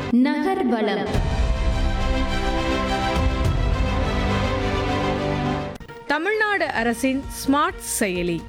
நகர்வலம் தமிழ்நாடு அரசின் ஸ்மார்ட் செயலி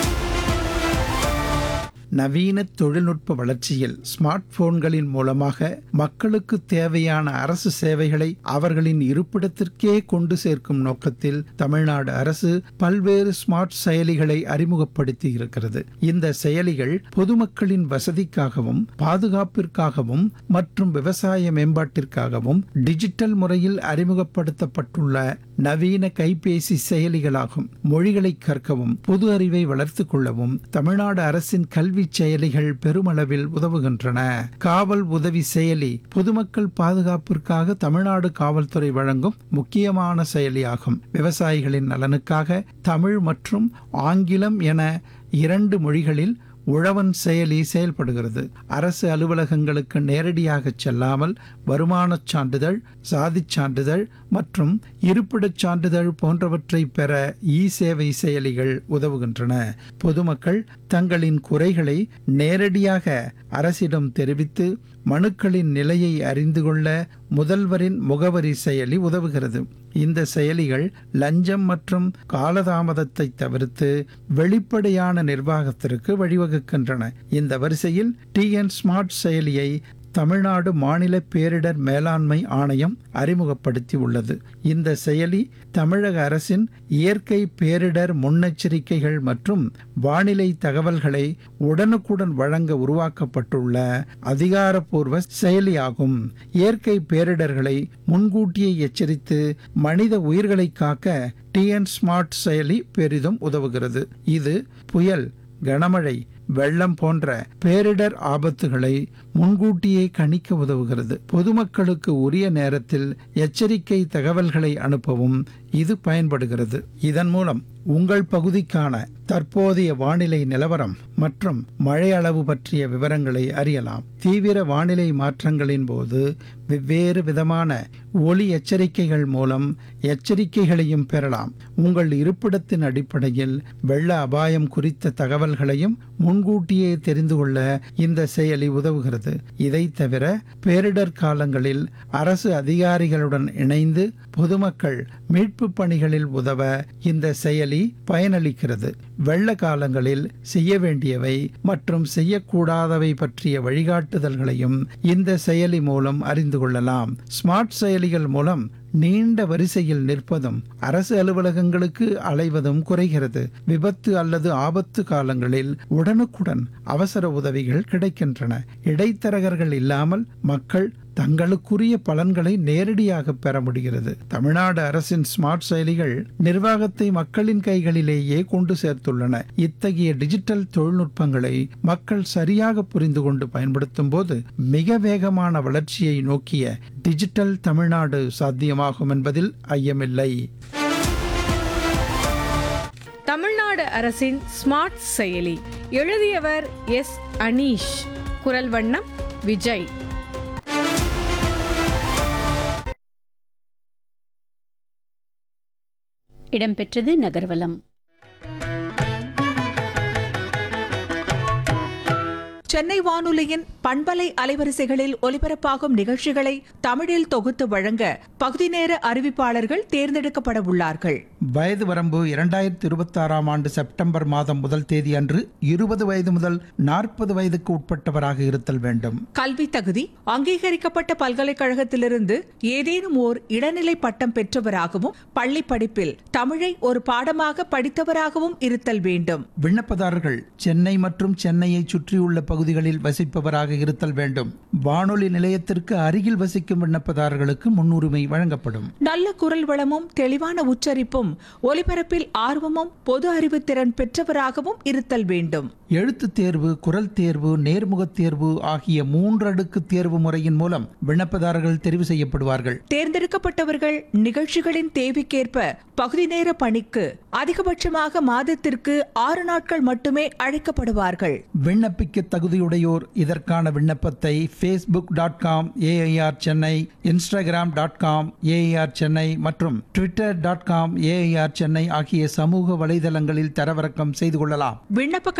நவீன தொழில்நுட்ப வளர்ச்சியில் ஸ்மார்ட் போன்களின் மூலமாக மக்களுக்கு தேவையான அரசு சேவைகளை அவர்களின் இருப்பிடத்திற்கே கொண்டு சேர்க்கும் நோக்கத்தில் தமிழ்நாடு அரசு பல்வேறு ஸ்மார்ட் செயலிகளை அறிமுகப்படுத்தி இருக்கிறது இந்த செயலிகள் பொதுமக்களின் வசதிக்காகவும் பாதுகாப்பிற்காகவும் மற்றும் விவசாய மேம்பாட்டிற்காகவும் டிஜிட்டல் முறையில் அறிமுகப்படுத்தப்பட்டுள்ள நவீன கைபேசி செயலிகளாகும் மொழிகளை கற்கவும் பொது அறிவை வளர்த்துக் கொள்ளவும் தமிழ்நாடு அரசின் கல்வி செயலிகள் பெருமளவில் உதவுகின்றன காவல் உதவி செயலி பொதுமக்கள் பாதுகாப்பிற்காக தமிழ்நாடு காவல்துறை வழங்கும் முக்கியமான செயலியாகும் விவசாயிகளின் நலனுக்காக தமிழ் மற்றும் ஆங்கிலம் என இரண்டு மொழிகளில் உழவன் செயலி செயல்படுகிறது அரசு அலுவலகங்களுக்கு நேரடியாக செல்லாமல் வருமானச் சான்றிதழ் சாதிச் சான்றிதழ் மற்றும் இருப்பிடச் சான்றிதழ் போன்றவற்றை பெற இ சேவை செயலிகள் உதவுகின்றன பொதுமக்கள் தங்களின் குறைகளை நேரடியாக அரசிடம் தெரிவித்து மனுக்களின் நிலையை அறிந்து கொள்ள முதல்வரின் முகவரி செயலி உதவுகிறது இந்த செயலிகள் லஞ்சம் மற்றும் காலதாமதத்தை தவிர்த்து வெளிப்படையான நிர்வாகத்திற்கு வழிவகுக்கின்றன இந்த வரிசையில் டிஎன் ஸ்மார்ட் செயலியை தமிழ்நாடு மாநில பேரிடர் மேலாண்மை ஆணையம் அறிமுகப்படுத்தி உள்ளது இந்த செயலி தமிழக அரசின் இயற்கை பேரிடர் முன்னெச்சரிக்கைகள் மற்றும் வானிலை தகவல்களை உடனுக்குடன் வழங்க உருவாக்கப்பட்டுள்ள அதிகாரப்பூர்வ செயலியாகும் இயற்கை பேரிடர்களை முன்கூட்டியே எச்சரித்து மனித உயிர்களை காக்க டிஎன் ஸ்மார்ட் செயலி பெரிதும் உதவுகிறது இது புயல் கனமழை வெள்ளம் போன்ற பேரிடர் ஆபத்துகளை முன்கூட்டியே கணிக்க உதவுகிறது பொதுமக்களுக்கு உரிய நேரத்தில் எச்சரிக்கை தகவல்களை அனுப்பவும் இது பயன்படுகிறது இதன் மூலம் உங்கள் பகுதிக்கான தற்போதைய வானிலை நிலவரம் மற்றும் மழை அளவு பற்றிய விவரங்களை அறியலாம் தீவிர வானிலை மாற்றங்களின் போது வெவ்வேறு விதமான ஒலி எச்சரிக்கைகள் மூலம் எச்சரிக்கைகளையும் பெறலாம் உங்கள் இருப்பிடத்தின் அடிப்படையில் வெள்ள அபாயம் குறித்த தகவல்களையும் முன்கூட்டியே தெரிந்து கொள்ள இந்த செயலி உதவுகிறது இதை தவிர பேரிடர் காலங்களில் அரசு அதிகாரிகளுடன் இணைந்து பொதுமக்கள் மீட்பு பணிகளில் உதவ இந்த செயலி பயனளிக்கிறது வெள்ள காலங்களில் செய்ய வேண்டியவை மற்றும் செய்யக்கூடாதவை பற்றிய வழிகாட்டுதல்களையும் இந்த செயலி மூலம் அறிந்து கொள்ளலாம் ஸ்மார்ட் செயலிகள் மூலம் நீண்ட வரிசையில் நிற்பதும் அரசு அலுவலகங்களுக்கு அலைவதும் குறைகிறது விபத்து அல்லது ஆபத்து காலங்களில் உடனுக்குடன் அவசர உதவிகள் கிடைக்கின்றன இடைத்தரகர்கள் இல்லாமல் மக்கள் தங்களுக்குரிய பலன்களை நேரடியாக பெற முடிகிறது தமிழ்நாடு அரசின் ஸ்மார்ட் செயலிகள் நிர்வாகத்தை மக்களின் கைகளிலேயே கொண்டு சேர்த்துள்ளன இத்தகைய டிஜிட்டல் தொழில்நுட்பங்களை மக்கள் சரியாக புரிந்து கொண்டு பயன்படுத்தும் போது மிக வேகமான வளர்ச்சியை நோக்கிய டிஜிட்டல் தமிழ்நாடு சாத்தியமாகும் என்பதில் ஐயமில்லை தமிழ்நாடு அரசின் ஸ்மார்ட் செயலி எழுதியவர் எஸ் அனீஷ் குரல் வண்ணம் விஜய் இடம்பெற்றது நகர்வலம் சென்னை வானொலியின் பண்பலை அலைவரிசைகளில் ஒலிபரப்பாகும் நிகழ்ச்சிகளை தமிழில் தொகுத்து வழங்க பகுதி நேர அறிவிப்பாளர்கள் தேர்ந்தெடுக்கப்பட உள்ளார்கள் வயது வரம்பு இரண்டாயிரத்தி இருபத்தாறாம் ஆண்டு செப்டம்பர் மாதம் முதல் தேதி அன்று இருபது வயது முதல் நாற்பது வயதுக்கு உட்பட்டவராக இருத்தல் வேண்டும் கல்வி தகுதி அங்கீகரிக்கப்பட்ட பல்கலைக்கழகத்திலிருந்து ஏதேனும் ஓர் இடைநிலை பட்டம் பெற்றவராகவும் பள்ளி படிப்பில் தமிழை ஒரு பாடமாக படித்தவராகவும் இருத்தல் வேண்டும் விண்ணப்பதாரர்கள் சென்னை மற்றும் சென்னையை சுற்றியுள்ள பகுதிகளில் வசிப்பவராக இருத்தல் வேண்டும் வானொலி நிலையத்திற்கு அருகில் வசிக்கும் விண்ணப்பதாரர்களுக்கு முன்னுரிமை வழங்கப்படும் நல்ல குரல் வளமும் தெளிவான உச்சரிப்பும் ஒலிபரப்பில் ஆர்வமும் பொது அறிவு திறன் பெற்றவராகவும் இருத்தல் வேண்டும் எழுத்துத் தேர்வு குரல் தேர்வு நேர்முகத் தேர்வு ஆகிய மூன்றடுக்கு தேர்வு முறையின் மூலம் விண்ணப்பதாரர்கள் தெரிவு செய்யப்படுவார்கள் தேர்ந்தெடுக்கப்பட்டவர்கள் நிகழ்ச்சிகளின் தேவைக்கேற்ப பகுதி நேர பணிக்கு அதிகபட்சமாக மாதத்திற்கு ஆறு நாட்கள் மட்டுமே அழைக்கப்படுவார்கள் விண்ணப்பிக்க தகுதியுடையோர் இதற்கான விண்ணப்பத்தை Facebook dot com AIR Chennai Instagram dot com AIR Chennai மற்றும் Twitter dot com AIR Chennai ஆகிய சமூக வலைதளங்களில் தரவிறக்கம் செய்து கொள்ளலாம் விண்ணப்ப